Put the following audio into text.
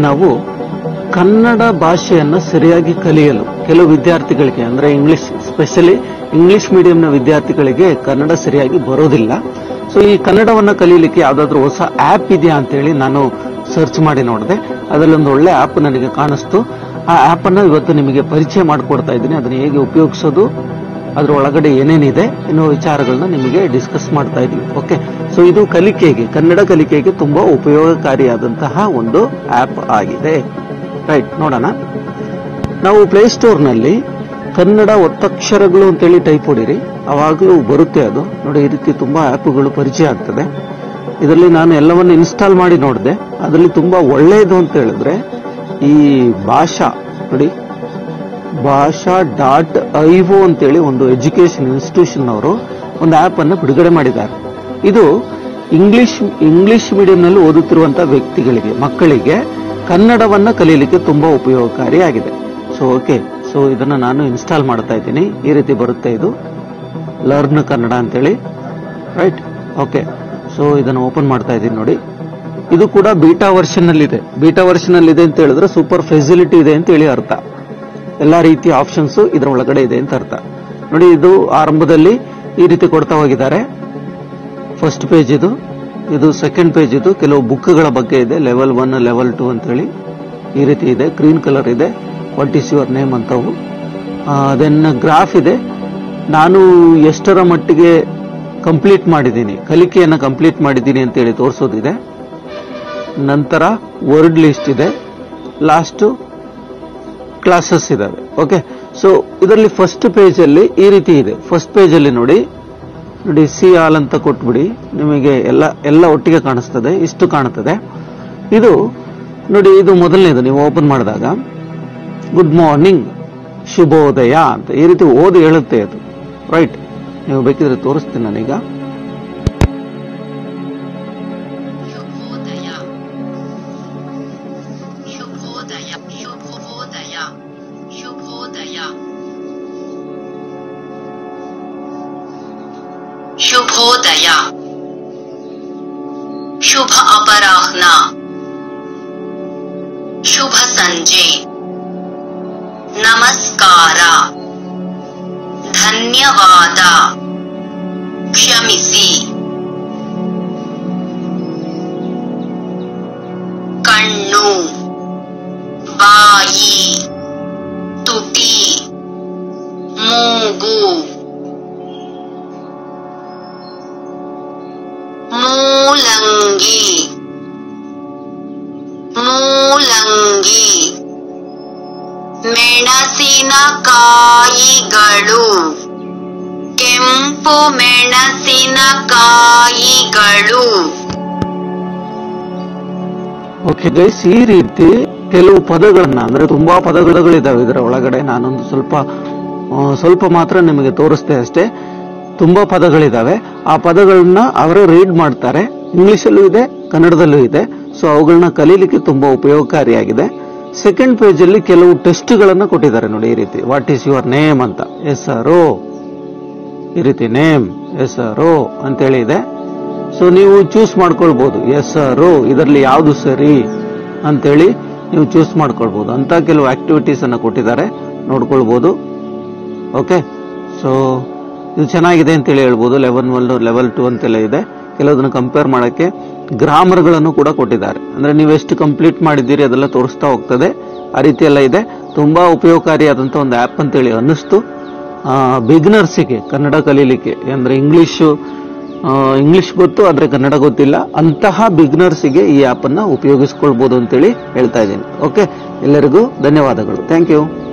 ನಾವು ಕನ್ನಡ ಭಾಷೆಯನ್ನ ಸರಿಯಾಗಿ ಕಲಿಯಲು ಕೆಲವು ವಿದ್ಯಾರ್ಥಿಗಳಿಗೆ ಅಂದ್ರೆ ಇಂಗ್ಲಿಷ್ ಸ್ಪೆಷಲಿ ಇಂಗ್ಲಿಷ್ ಮೀಡಿಯಂನ ವಿದ್ಯಾರ್ಥಿಗಳಿಗೆ ಕನ್ನಡ ಸರಿಯಾಗಿ ಬರೋದಿಲ್ಲ ಸೊ ಈ ಕನ್ನಡವನ್ನ ಕಲಿಯಲಿಕ್ಕೆ ಯಾವ್ದಾದ್ರು ಹೊಸ ಆಪ್ ಇದೆಯಾ ಅಂತೇಳಿ ನಾನು ಸರ್ಚ್ ಮಾಡಿ ನೋಡಿದೆ ಅದರಲ್ಲಿ ಒಂದು ಒಳ್ಳೆ ಆಪ್ ನನಗೆ ಕಾಣಿಸ್ತು ಆ ಆಪ್ ಅನ್ನ ಇವತ್ತು ನಿಮಗೆ ಪರಿಚಯ ಮಾಡಿಕೊಡ್ತಾ ಇದ್ದೀನಿ ಅದನ್ನ ಹೇಗೆ ಉಪಯೋಗಿಸೋದು ಅದ್ರ ಒಳಗಡೆ ಏನೇನಿದೆ ಎನ್ನುವ ವಿಚಾರಗಳನ್ನ ನಿಮಗೆ ಡಿಸ್ಕಸ್ ಮಾಡ್ತಾ ಇದೀವಿ ಓಕೆ ಸೊ ಇದು ಕಲಿಕೆಗೆ ಕನ್ನಡ ಕಲಿಕೆಗೆ ತುಂಬಾ ಉಪಯೋಗಕಾರಿಯಾದಂತಹ ಒಂದು ಆಪ್ ಆಗಿದೆ ರೈಟ್ ನೋಡೋಣ ನಾವು ಪ್ಲೇಸ್ಟೋರ್ ನಲ್ಲಿ ಕನ್ನಡ ಒತ್ತಕ್ಷರಗಳು ಅಂತೇಳಿ ಟೈಪ್ ಹೊಡಿರಿ ಅವಾಗಲೂ ಬರುತ್ತೆ ಅದು ನೋಡಿ ಈ ರೀತಿ ತುಂಬಾ ಆಪ್ಗಳು ಪರಿಚಯ ಆಗ್ತದೆ ಇದರಲ್ಲಿ ನಾನು ಎಲ್ಲವನ್ನು ಇನ್ಸ್ಟಾಲ್ ಮಾಡಿ ನೋಡಿದೆ ಅದರಲ್ಲಿ ತುಂಬಾ ಒಳ್ಳೆಯದು ಅಂತ ಹೇಳಿದ್ರೆ ಈ ಭಾಷಾ ನೋಡಿ ಭಾಷಾ ಡಾಟ್ ಐಒ ಅಂತೇಳಿ ಒಂದು ಎಜುಕೇಶನ್ ಇನ್ಸ್ಟಿಟ್ಯೂಷನ್ ಅವರು ಒಂದು ಆಪ್ ಅನ್ನು ಬಿಡುಗಡೆ ಮಾಡಿದ್ದಾರೆ ಇದು ಇಂಗ್ಲಿಷ್ ಇಂಗ್ಲಿಷ್ ಮೀಡಿಯಂ ನಲ್ಲಿ ಓದುತ್ತಿರುವಂತಹ ವ್ಯಕ್ತಿಗಳಿಗೆ ಮಕ್ಕಳಿಗೆ ಕನ್ನಡವನ್ನ ಕಲಿಯಲಿಕ್ಕೆ ತುಂಬಾ ಉಪಯೋಗಕಾರಿಯಾಗಿದೆ ಸೊ ಓಕೆ ಸೊ ಇದನ್ನ ನಾನು ಇನ್ಸ್ಟಾಲ್ ಮಾಡ್ತಾ ಇದ್ದೀನಿ ಈ ರೀತಿ ಬರುತ್ತೆ ಇದು ಲರ್ನ್ ಕನ್ನಡ ಅಂತೇಳಿ ರೈಟ್ ಓಕೆ ಸೊ ಇದನ್ನು ಓಪನ್ ಮಾಡ್ತಾ ಇದ್ದೀನಿ ನೋಡಿ ಇದು ಕೂಡ ಬೀಟಾ ವರ್ಷನ್ ನಲ್ಲಿ ಇದೆ ಬೀಟಾ ವರ್ಷನ್ ಅಲ್ಲಿ ಇದೆ ಅಂತ ಹೇಳಿದ್ರೆ ಸೂಪರ್ ಫೆಸಿಲಿಟಿ ಇದೆ ಅಂತ ಹೇಳಿ ಅರ್ಥ ಎಲ್ಲಾ ರೀತಿಯ ಆಪ್ಷನ್ಸ್ ಇದರ ಒಳಗಡೆ ಇದೆ ಅಂತ ಅರ್ಥ ನೋಡಿ ಇದು ಆರಂಭದಲ್ಲಿ ಈ ರೀತಿ ಕೊಡ್ತಾ ಹೋಗಿದ್ದಾರೆ ಫಸ್ಟ್ ಪೇಜ್ ಇದು ಇದು ಸೆಕೆಂಡ್ ಪೇಜ್ ಇದು ಕೆಲವು ಬುಕ್ಗಳ ಬಗ್ಗೆ ಇದೆ ಲೆವೆಲ್ ಒನ್ ಲೆವೆಲ್ ಟು ಅಂತ ಹೇಳಿ ಈ ರೀತಿ ಇದೆ ಗ್ರೀನ್ ಕಲರ್ ಇದೆ ವಾಟ್ ಈಸ್ ಯುವರ್ ನೇಮ್ ಅಂತವು ದೆನ್ ಗ್ರಾಫ್ ಇದೆ ನಾನು ಎಷ್ಟರ ಮಟ್ಟಿಗೆ ಕಂಪ್ಲೀಟ್ ಮಾಡಿದ್ದೀನಿ ಕಲಿಕೆಯನ್ನು ಕಂಪ್ಲೀಟ್ ಮಾಡಿದ್ದೀನಿ ಅಂತ ಹೇಳಿ ತೋರಿಸೋದಿದೆ ನಂತರ ವರ್ಡ್ ಲಿಸ್ಟ್ ಇದೆ ಲಾಸ್ಟ್ ಕ್ಲಾಸಸ್ ಇದಾವೆ ಓಕೆ ಸೊ ಇದರಲ್ಲಿ ಫಸ್ಟ್ ಪೇಜ್ ಅಲ್ಲಿ ಈ ರೀತಿ ಇದೆ ಫಸ್ಟ್ ಪೇಜ್ ಅಲ್ಲಿ ನೋಡಿ ನೋಡಿ ಸಿ ಆಲ್ ಅಂತ ಕೊಟ್ಬಿಡಿ ನಿಮಗೆ ಎಲ್ಲ ಎಲ್ಲ ಒಟ್ಟಿಗೆ ಕಾಣಿಸ್ತದೆ ಇಷ್ಟು ಕಾಣುತ್ತದೆ ಇದು ನೋಡಿ ಇದು ಮೊದಲನೇದು ನೀವು ಓಪನ್ ಮಾಡಿದಾಗ ಗುಡ್ ಮಾರ್ನಿಂಗ್ ಶುಭೋದಯ ಅಂತ ಈ ರೀತಿ ಓದಿ ಹೇಳುತ್ತೆ ಅದು ರೈಟ್ ನೀವು ಬೇಕಿದ್ರೆ ತೋರಿಸ್ತೀನಿ ನಾನೀಗ ಶುಭೋದಯ ಶುಭೋದಯ ಶುಭೋದಯ ಶುಭೋದಯ ಶುಭೋದಯ ಶುಭ ಅಪರಾಹ್ನ ಶುಭ ಸಂಜೆ ನಮಸ್ಕಾರ ಧನ್ಯವಾದ ಕ್ಷಮಿಸಿ ಕಣ್ಣು ಬಾಯಿ ತುಟಿ ಮೂಗು ಮೂಲಂಗಿ ಮೂಲಂಗಿ ಮೆಣಸಿನಕಾಯಿಗಳು ಕೆಂಪು ಮೆಣಸಿನಕಾಯಿಗಳು ಓಕೆ ಗೈಸ್ ಈ ರೀತಿ ಕೆಲವು ಪದಗಳನ್ನ ಅಂದ್ರೆ ತುಂಬಾ ಪದಗಳಿದಾವೆ ಇದರ ಒಳಗಡೆ ನಾನೊಂದು ಸ್ವಲ್ಪ ಆ, ಸ್ವಲ್ಪ ಮಾತ್ರ ನಿಮಗೆ ತೋರಿಸ್ತೆ ಅಷ್ಟೇ ತುಂಬಾ ಪದಗಳಿದಾವೆ ಆ ಪದಗಳನ್ನ ಅವರೇ ರೀಡ್ ಮಾಡ್ತಾರೆ ಇಂಗ್ಲಿಷಲ್ಲೂ ಇದೆ ಕನ್ನಡದಲ್ಲೂ ಇದೆ ಸೊ ಅವುಗಳನ್ನ ಕಲೀಲಿಕ್ಕೆ ತುಂಬಾ ಉಪಯೋಗಕಾರಿಯಾಗಿದೆ ಸೆಕೆಂಡ್ ಪೇಜ್ ಅಲ್ಲಿ ಕೆಲವು ಟೆಸ್ಟ್ ಗಳನ್ನ ಕೊಟ್ಟಿದ್ದಾರೆ ನೋಡಿ ಈ ರೀತಿ ವಾಟ್ ಈಸ್ ಯುವರ್ ನೇಮ್ ಅಂತ ಎಸ್ ಆರ್ ಈ ರೀತಿ ನೇಮ್ ಎಸ್ ಆರ್ ಅಂತೇಳಿ ಇದೆ ಸೊ ನೀವು ಚೂಸ್ ಮಾಡ್ಕೊಳ್ಬಹುದು ಎಸ್ ಆರ್ ಇದರಲ್ಲಿ ಯಾವುದು ಸರಿ ಅಂತೇಳಿ ನೀವು ಚೂಸ್ ಮಾಡ್ಕೊಳ್ಬಹುದು ಅಂತ ಕೆಲವು ಆಕ್ಟಿವಿಟೀಸ್ ಅನ್ನ ಕೊಟ್ಟಿದ್ದಾರೆ ನೋಡ್ಕೊಳ್ಬಹುದು ಓಕೆ ಸೊ ಇದು ಚೆನ್ನಾಗಿದೆ ಅಂತೇಳಿ ಹೇಳ್ಬೋದು ಲೆವೆಲ್ ಒನ್ ಲೆವೆಲ್ ಟು ಅಂತೆಲ್ಲ ಇದೆ ಕೆಲವುದನ್ನು ಕಂಪೇರ್ ಮಾಡಕ್ಕೆ ಗ್ರಾಮರ್ಗಳನ್ನು ಕೂಡ ಕೊಟ್ಟಿದ್ದಾರೆ ಅಂದ್ರೆ ನೀವು ಎಷ್ಟು ಕಂಪ್ಲೀಟ್ ಮಾಡಿದ್ದೀರಿ ಅದೆಲ್ಲ ತೋರಿಸ್ತಾ ಹೋಗ್ತದೆ ಆ ರೀತಿ ಎಲ್ಲ ಇದೆ ತುಂಬಾ ಉಪಯೋಗಕಾರಿಯಾದಂತ ಒಂದು ಆಪ್ ಅಂತೇಳಿ ಅನ್ನಿಸ್ತು ಬಿಗ್ನರ್ಸಿಗೆ ಕನ್ನಡ ಕಲೀಲಿಕ್ಕೆ ಅಂದ್ರೆ ಇಂಗ್ಲಿಷು ಇಂಗ್ಲಿಷ್ ಗೊತ್ತು ಆದ್ರೆ ಕನ್ನಡ ಗೊತ್ತಿಲ್ಲ ಅಂತಹ ಬಿಗ್ನರ್ಸಿಗೆ ಈ ಆಪ್ ಅನ್ನ ಉಪಯೋಗಿಸ್ಕೊಳ್ಬಹುದು ಅಂತೇಳಿ ಹೇಳ್ತಾ ಇದ್ದೀನಿ ಓಕೆ ಎಲ್ಲರಿಗೂ ಧನ್ಯವಾದಗಳು ಥ್ಯಾಂಕ್ ಯು